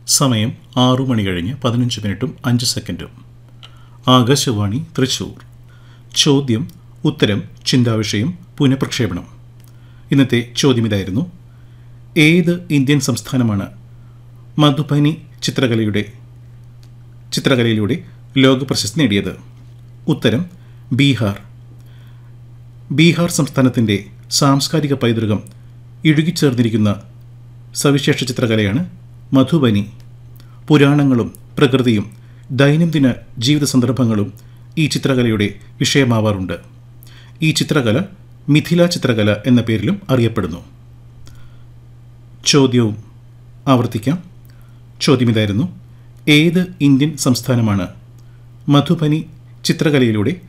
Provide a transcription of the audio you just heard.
സമയം ആറു മണി കഴിഞ്ഞ് പതിനഞ്ച് മിനിറ്റും അഞ്ച് സെക്കൻഡും ആകാശവാണി തൃശൂർ ചോദ്യം ഉത്തരം ചിന്താവിഷയം പുനഃപ്രക്ഷേപണം ഇന്നത്തെ ചോദ്യം ഇതായിരുന്നു ഏത് ഇന്ത്യൻ സംസ്ഥാനമാണ് മധുബനി ചിത്രകലയുടെ ചിത്രകലയിലൂടെ ലോക പ്രശസ്തി നേടിയത് ഉത്തരം ബീഹാർ ബീഹാർ സംസ്ഥാനത്തിൻ്റെ സാംസ്കാരിക പൈതൃകം ഇഴുകിച്ചേർന്നിരിക്കുന്ന സവിശേഷ ചിത്രകലയാണ് മധുബനി പുരാണങ്ങളും പ്രകൃതിയും ദൈനംദിന ജീവിത സന്ദർഭങ്ങളും ഈ ചിത്രകലയുടെ വിഷയമാവാറുണ്ട് ഈ ചിത്രകല മിഥില ചിത്രകല എന്ന പേരിലും അറിയപ്പെടുന്നു ചോദ്യവും ആവർത്തിക്കാം ചോദ്യം ഇതായിരുന്നു ഏത് ഇന്ത്യൻ സംസ്ഥാനമാണ് മധുബനി ചിത്രകലയിലൂടെ